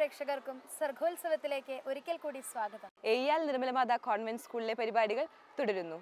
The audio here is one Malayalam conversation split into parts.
പ്രേക്ഷകർക്കും സർഗോത്സവത്തിലേക്ക് ഒരിക്കൽ കൂടി സ്വാഗതം എയ്യാൽ നിർമ്മലമാത കോൺവെന്റ് സ്കൂളിലെ പരിപാടികൾ തുടരുന്നു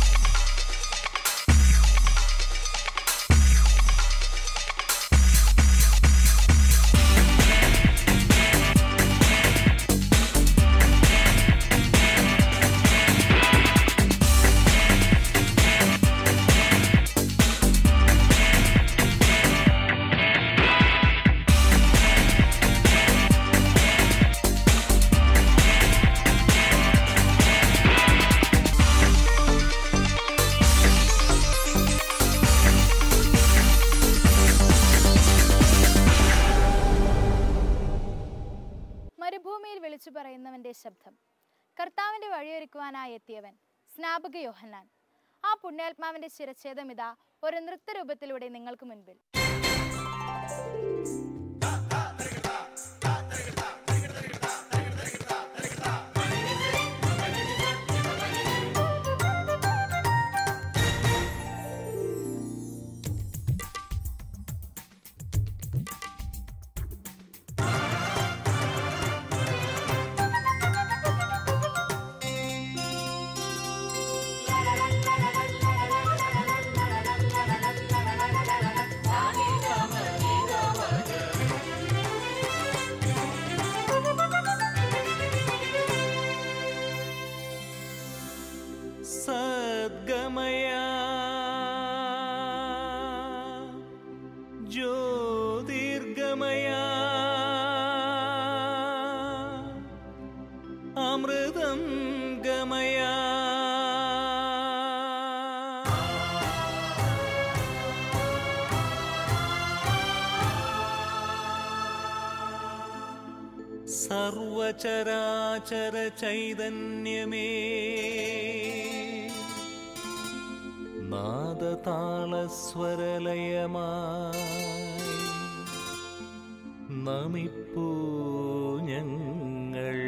മരുഭൂമിയിൽ വിളിച്ചു പറയുന്നവന്റെ ശബ്ദം കർത്താവിന്റെ വഴിയൊരുക്കുവാനായി എത്തിയവൻ സ്നാപക യോഹന്നാൻ ആ പുണ്യാത്മാവിന്റെ ശിരച്ഛേദം ഇതാ ഒരു നൃത്തരൂപത്തിലൂടെ നിങ്ങൾക്ക് മുൻപിൽ സദ്ഗമയ ജ്യോതിർഗമയ അമൃതം ഗമയ സർവചരാചര ചൈതന്യമേ നാദതാളസ്വരലയമായി നമിപ്പൂ ഞങ്ങൾ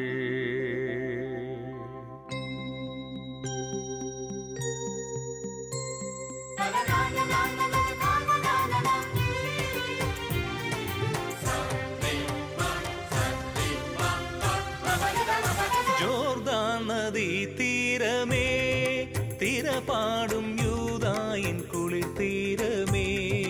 ജോർദാൻ നദി തീരമേ തിരപാടും യൂതായിൻ കുളിർ തീരമേ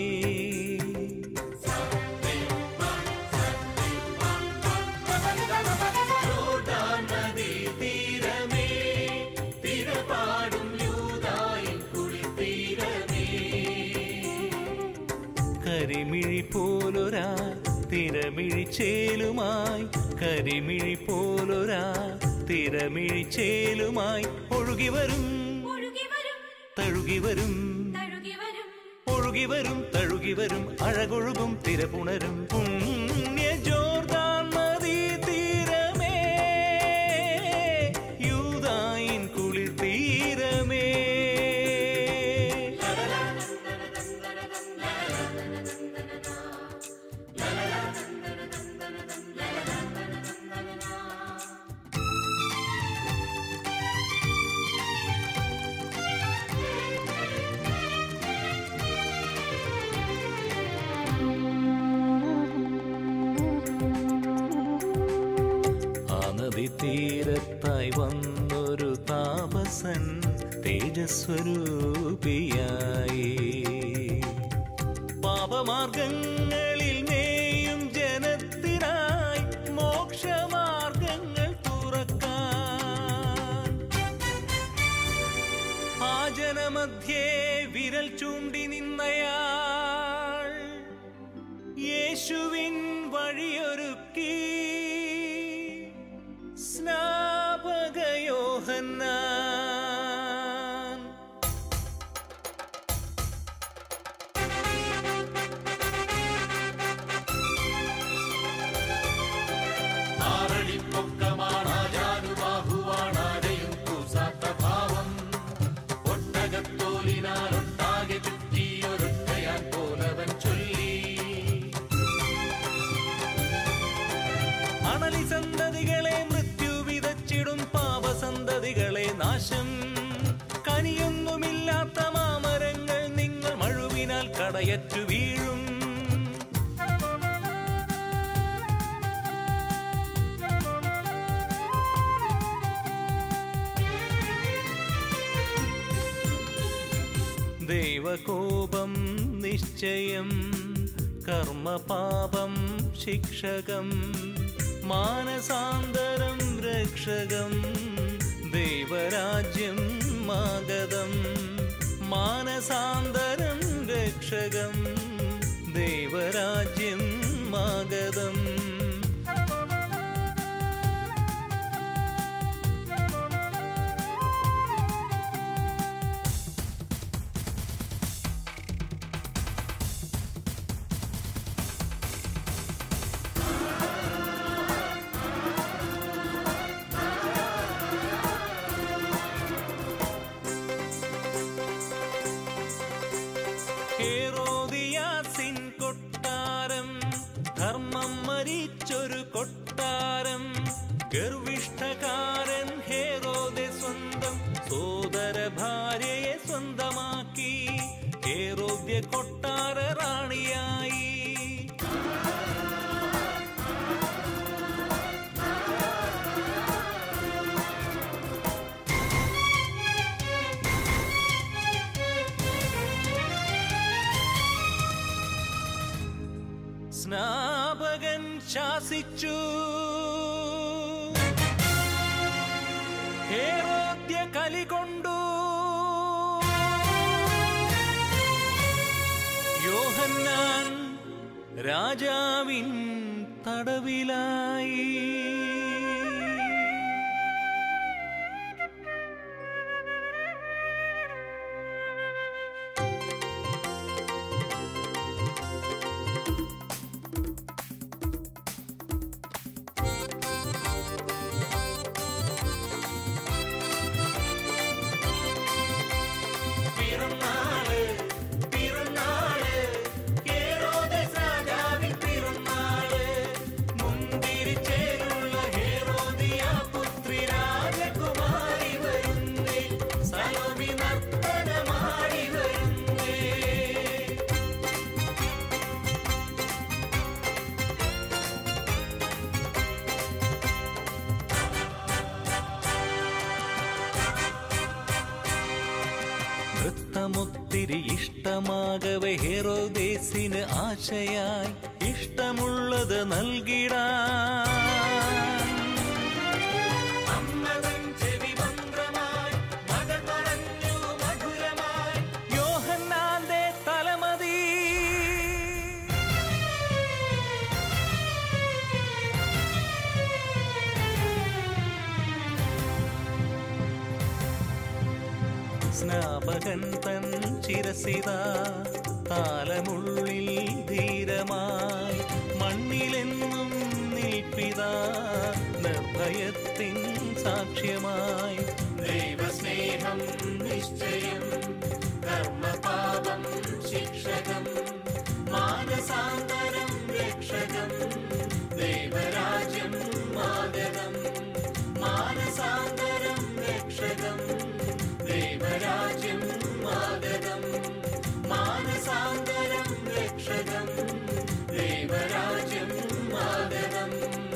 ജോർദാൻ നദി തീരമേ തിരപാടും യൂതായിൻ കുളിർ തീരമേ കരിമിഴി പോലൊരാ തിരമിഴി ചേലുമായി കരിമിഴി പോലൊരാ തിരമിഴി ചേലുമായി ഒഴുകി വരും തഴുകി വരും ഒഴുകി വരും തഴുകി വരും അഴകൊഴുകും തിരപുണരും പുണ്യ ജോർദാൻ നദീ തീരമേ യൂതായിൻ കുളിർ തീരമേ ആ നദി തീരത്തായി വന്നൊരു താപസൻ തേജസ്വരൂപിയായി പാപമാർഗങ്ങളിൽ മേയും ജനത്തിനായി മോക്ഷമാർഗങ്ങൾ തുറക്കാൻ ആ ജനമധ്യേ വിരൽ ചൂണ്ടി നിന്നയാൾ യേശുവിൻ വഴിയൊരുക്കി സ്നാപകയോഹന്നാൻ അണലി സന്തതികളെ മൃത്യു വിതച്ചിടും പാപസന്തതികളെ നാശം കനിയൊന്നുമില്ലാത്ത മാമരങ്ങൾ നിങ്ങൾ മഴുവിനാൽ കടയറ്റു വീഴും കോപം നിശ്ചയം കർമ്മപാപം ശിക്ഷകം മാനസാന്തരം രക്ഷകം ദൈവരാജ്യം മാഗതം മാനസാന്തരം രക്ഷകം ദൈവരാജ്യം മാഗതം ഹേറോദിയാസിൻ കൊട്ടാരം ധർമ്മം മരിച്ചൊരു കൊട്ടാരം ഗർവിഷ്ഠകാരൻ ഹേറോദെ സ്വന്തം സോദര ഭാര്യയെ സ്വന്തമാക്കി ഹേറോദ്യ കൊട്ടാര റാണിയായി സ്നാപകൻ ശാസിച്ചു ഹേറോദ്യ കലി കൊണ്ടു യോഹന്നാൻ രാജാവിൻ തടവിലായി പിറന്നാള് പിറന്നാള് ഹേറോദസ് രാജാവിൻ പിറന്നാള് മുന്തിരിച്ചേലുള്ള ഹേറോദിയ പുത്രി രാജകുമാരി വരുന്നേ സലോമി നർത്തനമാടി വരുന്നേ നൃത്തമൊത്തിരി ഇഷ്ടമാകവെ ഹെറോദേസിന് ആശയായി ഇഷ്ടമുള്ളത് നൽകിടാൻ അമ്മതൻ ചെവി മന്ത്രമായി മകൾ പറഞ്ഞു മധുരമായി യോഹന്നാന്റെ തലമതി സ്നാപകൻ തൻ ചിരസിത താലമുള്ളിൽ ധീരമായി മണ്ണിലെന്നും നിൽപ്പിത നിർഭയത്തിൻ സാക്ഷ്യമായി ദൈവസ്നേഹം നിശ്ചയം കർമ്മപാപം ശിക്ഷകം മാനസാന്തരം രക്ഷകം ദൈവരാജ്യം മാതരം മാനസാന്തരം രക്ഷകം ദൈവരാജ്യം മാതരം മാനസാന്തരം രക്ഷകം ദൈവരാജ്യം Mataram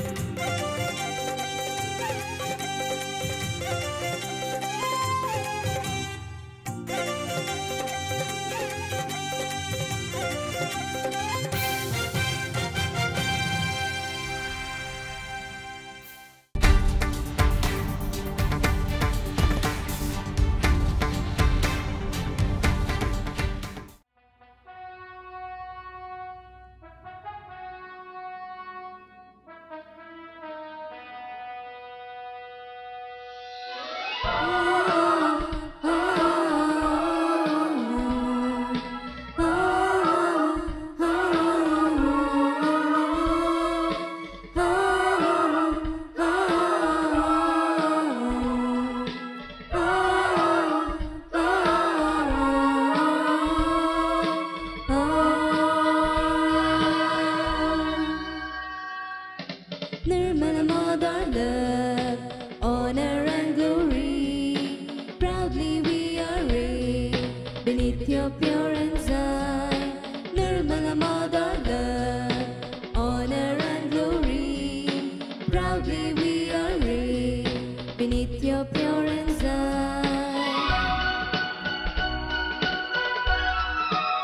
Nirmala Mother love, honor and glory. Proudly we array beneath your pure and eye. Nirmala Mother love, honor and glory. Proudly we array beneath your pure and eye.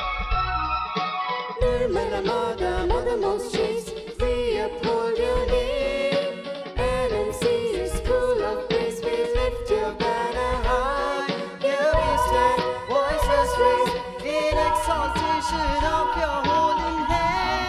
Nirmala Mother, Mother most chaste, we uphold your name. NMC School of Grace, we lift your banner high. Here we stand, voices raised in exaltation of your holy hands.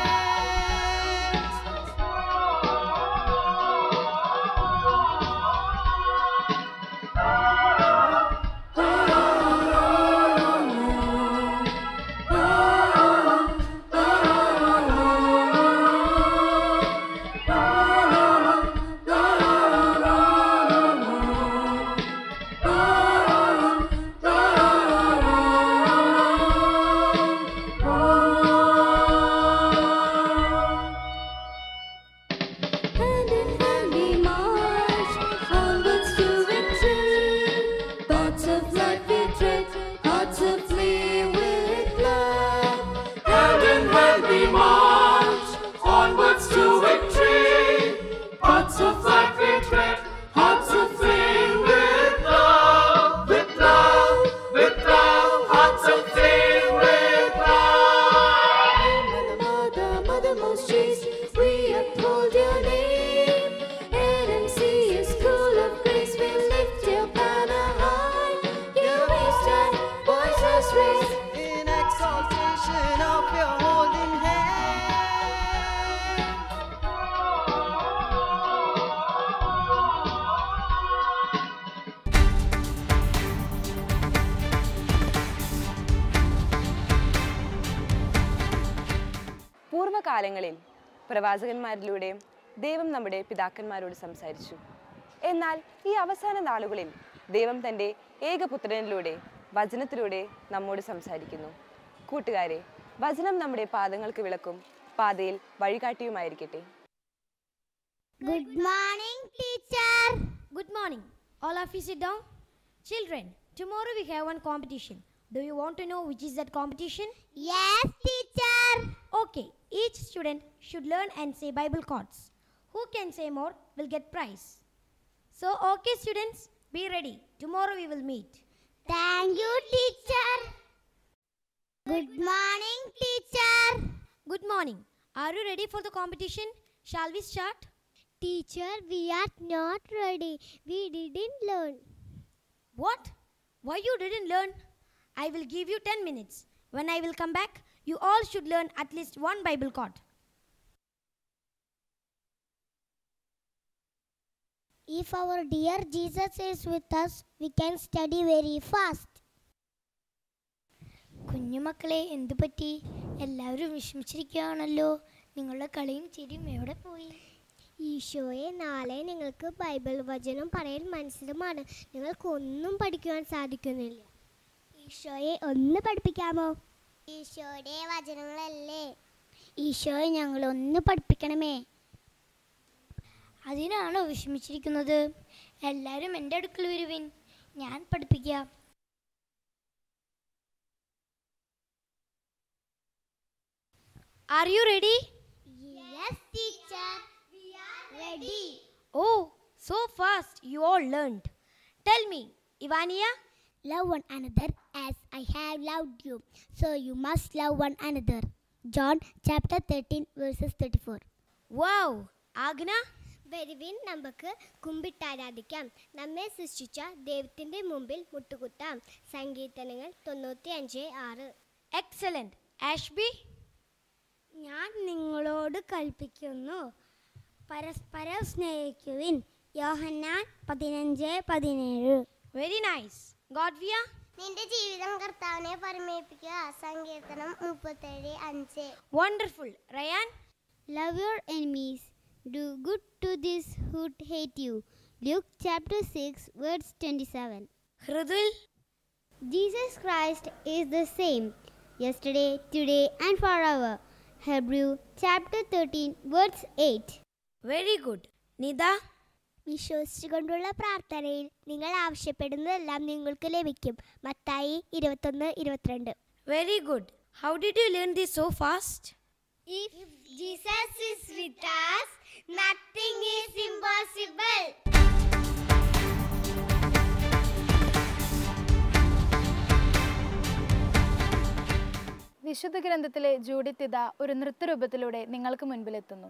Hand in hand we march onwards to victory. Paths of light we tread, hearts aflame with love. Hand in hand we march onwards to victory. Paths of light we tread, hearts aflame with love, with love, with love, hearts aflame with love. Mother, Mother, Mother most chaste, we uphold your name. NMC is school of grace, we lift your banner high. Here we stand, voices raised in exaltation of your holding hand. പൂർവ്വകാലങ്ങളിൽ പ്രവാചകന്മാരിലൂടെയും ദൈവം നമ്മുടെ പിതാക്കന്മാരോട് സംസാരിച്ചു എന്നാൽ ഈ അവസാന നാളുകളിൽ ദൈവം തൻ്റെ ഏകപുത്രനിലൂടെ വചനത്തിലൂടെ നമ്മോട് സംസാരിക്കുന്നു കൂട്ടുകാരെ വചനം നമ്മുടെ പാദങ്ങൾക്ക് വിളക്കും പാതയിൽ വഴികാട്ടിയുമായിരിക്കട്ടെ Good morning, teacher. Good morning. All of you sit down. Children, tomorrow we have one competition. Do you want to know which is that competition? Yes, teacher. Okay, each student should learn and say Bible quotes. Who can say more will get prize. So, okay, students, be ready. Tomorrow we will meet. Thank you, teacher. Good morning, teacher. Good morning. Are you ready for the competition? Shall we start? Teacher, we are not ready. We didn't learn. What? Why you didn't learn? I will give you 10 minutes. When I will come back, you all should learn at least one Bible quote. If our dear Jesus is with us, we can study very fast. കുഞ്ഞുമക്കളെ എന്തു പറ്റി എല്ലാവരും വിഷമിച്ചിരിക്കുകയാണല്ലോ നിങ്ങളുടെ കളിയും ചിരിയും എവിടെ പോയി ഈശോയെ നാളെ നിങ്ങൾക്ക് ബൈബിൾ വചനം പറയാൻ മനസ്സിലുമാണ് നിങ്ങൾക്കൊന്നും പഠിക്കുവാൻ സാധിക്കുന്നില്ല ഈശോയെ ഒന്ന് പഠിപ്പിക്കാമോ ഈശോയുടെ വചനങ്ങളല്ലേ ഈശോയെ ഞങ്ങളൊന്ന് പഠിപ്പിക്കണമേ അതിനാണോ വിഷമിച്ചിരിക്കുന്നത് എല്ലാവരും എൻ്റെ അടുക്കൽ വരുവിൻ ഞാൻ പഠിപ്പിക്കാം Are you ready? Yes teacher we are ready Oh, so fast you all learned. Tell me, Ivania, Love one another as I have loved you. So you must love one another. John chapter 13 verses 34. wow, Agna, വരുവിൻ നമുക്ക് കുമ്പിട്ടാരാധിക്കാം നമ്മെ സൃഷ്ടിച്ച ദൈവത്തിന്റെ മുമ്പിൽ മുട്ടുകുത്താം സങ്കീർത്തനങ്ങൾ തൊണ്ണൂറ്റി അഞ്ച് ആറ് excellent. Ashby, ഞാൻ നിങ്ങളോട് കൽപ്പിക്കുന്നു പരസ്പരം സ്നേഹിക്കുവിൻ യോഹന്നാൻ പതിനഞ്ച് പതിനേഴ് very nice. Godvia, നിന്റെ ജീവിതം കർത്താവിനെ പരിമേപ്പിക്കുക സങ്കീർത്തനം മുപ്പത്തേഴ് അഞ്ച് wonderful. Ryan, Love your enemies. Do good to these who hate you. Luke chapter 6, verse 27. Hrudul, Jesus Christ is the same yesterday, today, and forever. Hebrew chapter 13, verse 8. very good. Nida, വിശ്വസിച്ചുകൊണ്ടുള്ള പ്രാർത്ഥനയിൽ നിങ്ങൾ ആവശ്യപ്പെടുന്നതെല്ലാം നിങ്ങൾക്ക് ലഭിക്കും മത്തായി ഇരുപത്തൊന്ന് ഇരുപത്തിരണ്ട് very good. How did you learn this so fast? If Jesus is with us, nothing is impossible. വിശുദ്ധ ഗ്രന്ഥത്തിലെ ജൂഡിത്തിത ഒരു നൃത്തരൂപത്തിലൂടെ നിങ്ങൾക്ക് മുൻപിലെത്തുന്നു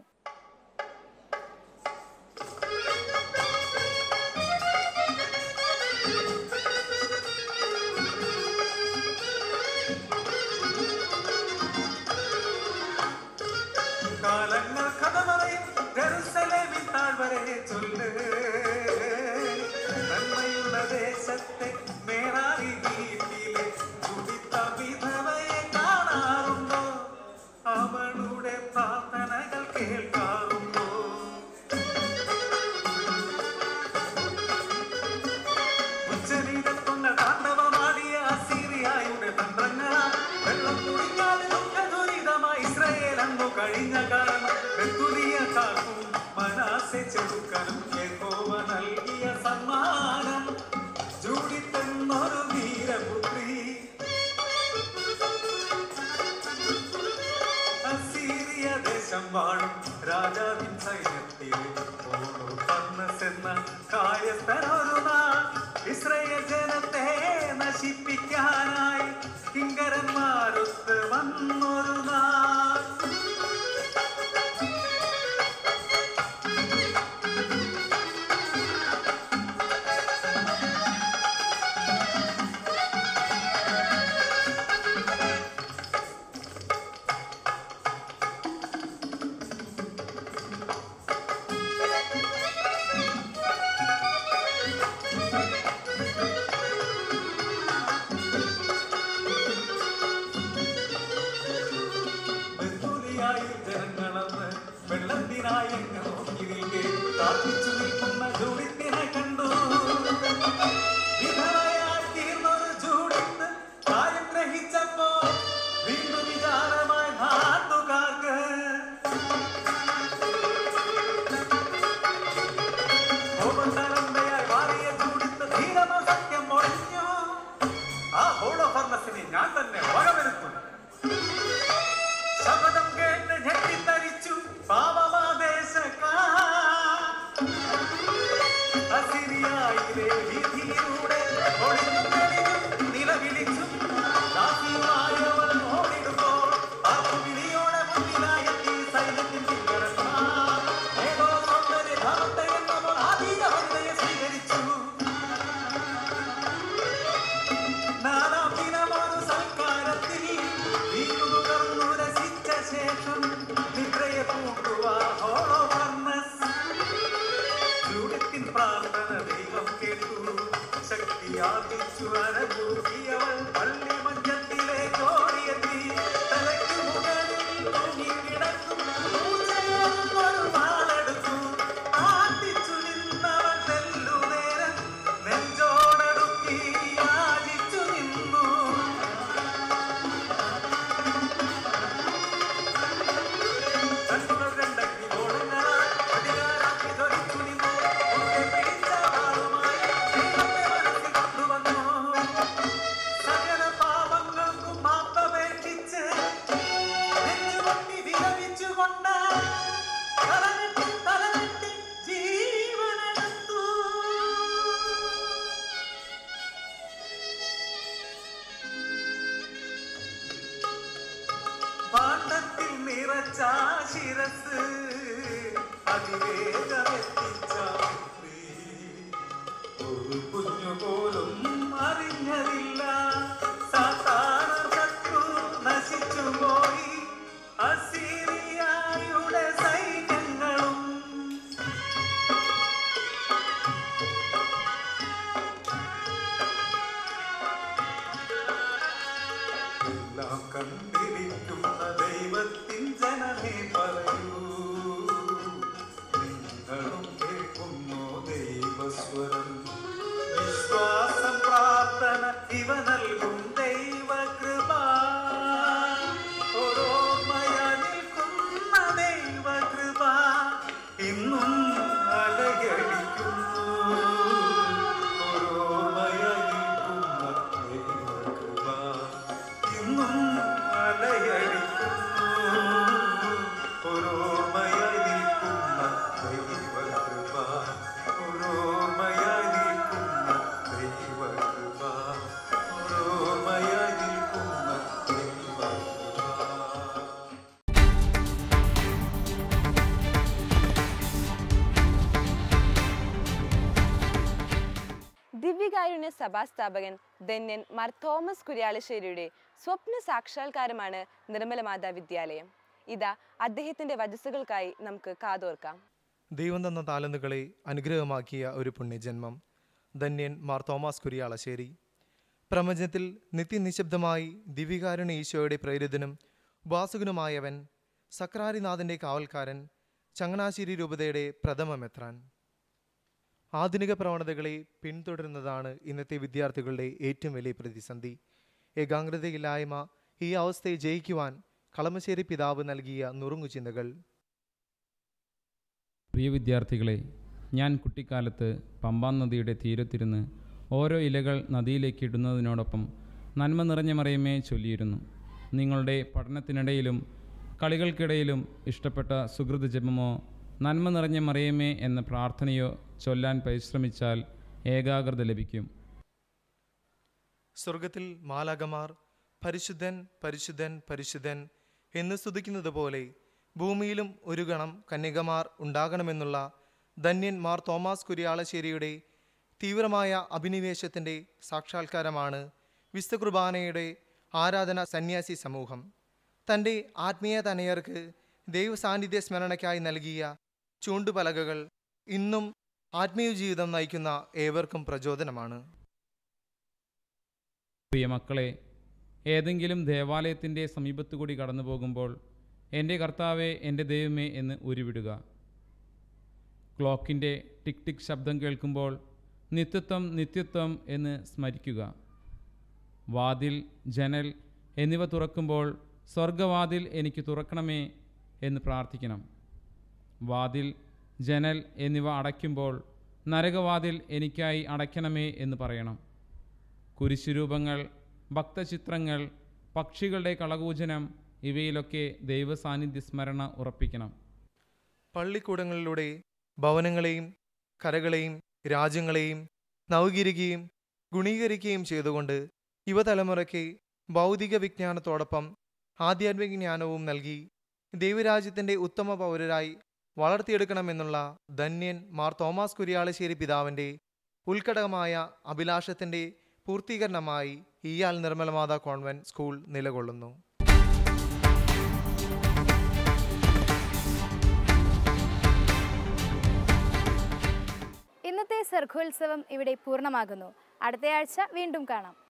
കാലങ്ങൾ കഥ പറയും ജെറുസലേമിൻ താഴ്വരയെ ചൊല്ല് നന്മയുള്ള ദേശത്തെ മേറാറി വീട്ടിലെ തുടിത്ത വിധവയെ കാണാറുണ്ടോ അവളുടെ പ്രാർത്ഥനകൾ കേൾക്കാറുണ്ടോ ഉച്ചനീതത്തുന്ന താണ്ഡവമാടിയ അസീറിയായുടെ തന്ത്രങ്ങളാ വെള്ളം കുടിക്കാതെ ദുരിതമായി ഇസ്രയേൽ അന്നു കഴിഞ്ഞ കാലം ബെത്തുലിയ കാക്കും മനാസെ ചെറുക്കനും യഹോവ നൽകിയ സമ്മാനം ജൂഡിത്തെന്നൊരു വീരപുത്രി അസീറിയ ദേശം വാഴും രാജാവിൻ സൈന്യത്തിൽ ഓരോ പർണസെന്ന കായസ്ഥനൊരു നാൾ ഇസ്രയേൽ ജനത്തെ നശിപ്പിക്കാനായി കിങ്കരന്മാരൊത്ത് വന്നൊരു നാൾ ബന്ധുലിയായി ജനങ്ങളന്ന് വെള്ളത്തിനായി അങ്ങ് നോക്കി നിൽക്കെ പ്രാർത്ഥിച്ചു നിൽക്കുന്ന ജൂഡിത്തിനെ കണ്ടു വിധവയായി തീർന്നൊരു ജൂഡിത്ത് കാര്യം ഗ്രഹിച്ചപ്പോ വീണ്ടും വിചാരമായി നാട്ടുകാർക്ക് കോപത്തലമ്പയായി മാറിയ ജൂഡിത്ത് ധീരമാ സത്യം ഒഴിഞ്ഞു ആ ഹോളോ ഫർണസിനെ ഞാൻ തന്നെ വകവരുത്തും ശബ്ദം കേട്ട് ഞെട്ടിത്തരിച്ചു പാപമാദേശക്കാർ അസിരിയായിലെ വീഥിയിലൂടെ ഒളിഞ്ഞും തെളിഞ്ഞും നിലവിളിച്ചും ദാസിയുമായവൾ ഓടിടുമ്പോൾ ആർപ്പുവിളിയോടെ മുന്നിലായെത്തി സൈന്യത്തിൻ കിങ്കരന്മാർ. ഏതോ സൗന്ദര്യധാമത്തെ എന്നവൾ ആതീത വനിതയെ സ്വീകരിച്ചു നാലാം ദിനമൊരു സൽക്കാരത്തിൽ വീണുകർന്നു രസിച്ച ശേഷം നിദ്രയെ പൂട്ടുവാ ഹോളോ ഫർണസ് ജൂഡത്തിൻ പ്രാർത്ഥന ദൈവം കേട്ടു ശക്തിയാർജിച്ചു അനുഭൂതിയവൾ പള്ളി മഞ്ചത്തിലേക്ക് ഓടിയെത്തി തലയ്ക്ക് മുകളിൽ തൂങ്ങി കിടക്കും പൂച്ചയൊരു വാളെടുത്തു ആട്ടിച്ചു നിന്നവൾ തെല്ലുനേരം നെഞ്ചോടടുക്കി യാചിച്ചു നിന്നു കണ്ണുകൾ രണ്ടക്കി ഓടുന്നതാൽ അധികാരാക്കി ജ്വലിച്ചു നിന്നു. മുറുകെ പിടിച്ച വാളുമായി ദൈവത്തെ മനസ്സിൽ കൊണ്ടുവന്നു. സകല പാപങ്ങൾക്കും മാപ്പപേക്ഷിച്ച് നെഞ്ചുകൊട്ടി വിലപിച്ചുകൊണ്ട് തലനെട്ടി തലനെട്ടി ജീവനെടുത്തു പാണ്ഡത്തിൽ നിറച്ച ശിരസ് അതിവേഗമെത്തിച്ച പുത്രി. ഒരു കുഞ്ഞു പോലും അറിഞ്ഞതില്ല സാത്താന ശത്രു നശിച്ചു പോയി അസീറിയായുടെ സൈന്യങ്ങളും എല്ലാം കണ്ടിരിക്കുന്ന ദൈവത്തിൻ ജനമേ പറയൂ നിങ്ങളും കേൾക്കുന്നു ദൈവസ്വരം വിശ്വാസം പ്രാർത്ഥന ഇവ തിരുമേനി സഭാസ്ഥാപകൻ ധന്യൻ മാർ തോമസ് കുര്യാളശ്ശേരിയുടെ സ്വപ്ന സാക്ഷാത്കാരമാണ് നിർമ്മലമാതാ വിദ്യാലയം ഇതാ അദ്ദേഹത്തിന്റെ വചസ്സുകൾക്കായി നമുക്ക് കാതോർക്കാം ദൈവം തന്ന താലന്തുകളെ അനുഗ്രഹമാക്കിയ ഒരു പുണ്യജന്മം ധന്യൻ മാർ തോമസ് കുരിയാളശ്ശേരി പ്രപഞ്ചത്തിൽ നിത്യനിശബ്ദമായി ദിവികാരുണ്യ ഈശോയുടെ പ്രേരിതനും ഉപാസകനുമായവൻ സക്രാരിനാഥൻ്റെ കാവൽക്കാരൻ ചങ്ങനാശ്ശേരി രൂപതയുടെ പ്രഥമ മെത്രാൻ ആധുനിക പ്രവണതകളെ പിന്തുടരുന്നതാണ് ഇന്നത്തെ വിദ്യാർത്ഥികളുടെ ഏറ്റവും വലിയ പ്രതിസന്ധി ഏകാഗ്രതയില്ലായ്മ ഈ അവസ്ഥയെ ജയിക്കുവാൻ കളമശ്ശേരി പിതാവ് നൽകിയ നുറുങ്ങു ചിന്തകൾ പ്രിയ വിദ്യാർത്ഥികളെ ഞാൻ കുട്ടിക്കാലത്ത് പമ്പാ നദിയുടെ തീരത്തിരുന്ന് ഓരോ ഇലകൾ നദിയിലേക്ക് ഇടുന്നതിനോടൊപ്പം നന്മ നിറഞ്ഞ മറിയമേ ചൊല്ലിയിരുന്നു നിങ്ങളുടെ പഠനത്തിനിടയിലും കളികൾക്കിടയിലും ഇഷ്ടപ്പെട്ട സുഹൃത് ജപമോ നന്മ നിറഞ്ഞ മറിയമേ എന്ന പ്രാർത്ഥനയോ ചൊല്ലാൻ പരിശ്രമിച്ചാൽ ഏകാഗ്രത ലഭിക്കും സ്വർഗത്തിൽ മാലാകമാർ പരിശുദ്ധൻ പരിശുദ്ധൻ പരിശുദ്ധൻ എന്ന് സ്തുതിക്കുന്നത് പോലെ ഭൂമിയിലും ഒരു ഗണം കന്യകമാർ ഉണ്ടാകണമെന്നുള്ള ധന്യൻ മാർ തോമസ് കുര്യാളശ്ശേരിയുടെ തീവ്രമായ അഭിനിവേശത്തിൻ്റെ സാക്ഷാത്കാരമാണ് വിശുദ്ധ കുർബാനയുടെ ആരാധന സന്യാസി സമൂഹം തൻ്റെ ആത്മീയ തനയർക്ക് ദൈവസാന്നിധ്യ സ്മരണയ്ക്കായി നൽകിയ ചൂണ്ടുപലകകൾ ഇന്നും ആത്മീയ ജീവിതം നയിക്കുന്ന ഏവർക്കും പ്രചോദനമാണ് പ്രിയ മക്കളെ ഏതെങ്കിലും ദേവാലയത്തിൻ്റെ സമീപത്തു കൂടി കടന്നു പോകുമ്പോൾ എൻ്റെ കർത്താവെ എൻ്റെ ദൈവമേ എന്ന് ഉരുവിടുക ക്ലോക്കിൻ്റെ ടിക് ടിക് ശബ്ദം കേൾക്കുമ്പോൾ നിത്യത്വം നിത്യത്വം എന്ന് സ്മരിക്കുക വാതിൽ ജനൽ എന്നിവ തുറക്കുമ്പോൾ സ്വർഗവാതിൽ എനിക്ക് തുറക്കണമേ എന്ന് പ്രാർത്ഥിക്കണം വാതിൽ ജനൽ എന്നിവ അടയ്ക്കുമ്പോൾ നരകവാതിൽ എനിക്കായി അടയ്ക്കണമേ എന്ന് പറയണം കുരിശുരൂപങ്ങൾ ഭക്തചിത്രങ്ങൾ പക്ഷികളുടെ കളകൂജനം ഇവയിലൊക്കെ ദൈവസാന്നിധ്യ സ്മരണ ഉറപ്പിക്കണം പള്ളിക്കൂടങ്ങളിലൂടെ ഭവനങ്ങളെയും കരകളെയും രാജ്യങ്ങളെയും നവീകരിക്കുകയും ഗുണീകരിക്കുകയും ചെയ്തുകൊണ്ട് യുവതലമുറയ്ക്ക് ഭൗതിക വിജ്ഞാനത്തോടൊപ്പം ആധ്യാത്മിക ജ്ഞാനവും നൽകി ദൈവരാജ്യത്തിൻ്റെ ഉത്തമ പൗരരായി വളർത്തിയെടുക്കണമെന്നുള്ള ധന്യൻ മാർ തോമസ് കുര്യാളശ്ശേരി പിതാവിൻ്റെ ഉത്കടകമായ അഭിലാഷത്തിൻ്റെ പൂർത്തീകരണമായി ഇയാൽ നിർമ്മലമാതാ കോൺവെന്റ് സ്കൂൾ നിലകൊള്ളുന്നു ഇന്നത്തെ സർഗോത്സവം ഇവിടെ പൂർണ്ണമാകുന്നു അടുത്തയാഴ്ച വീണ്ടും കാണാം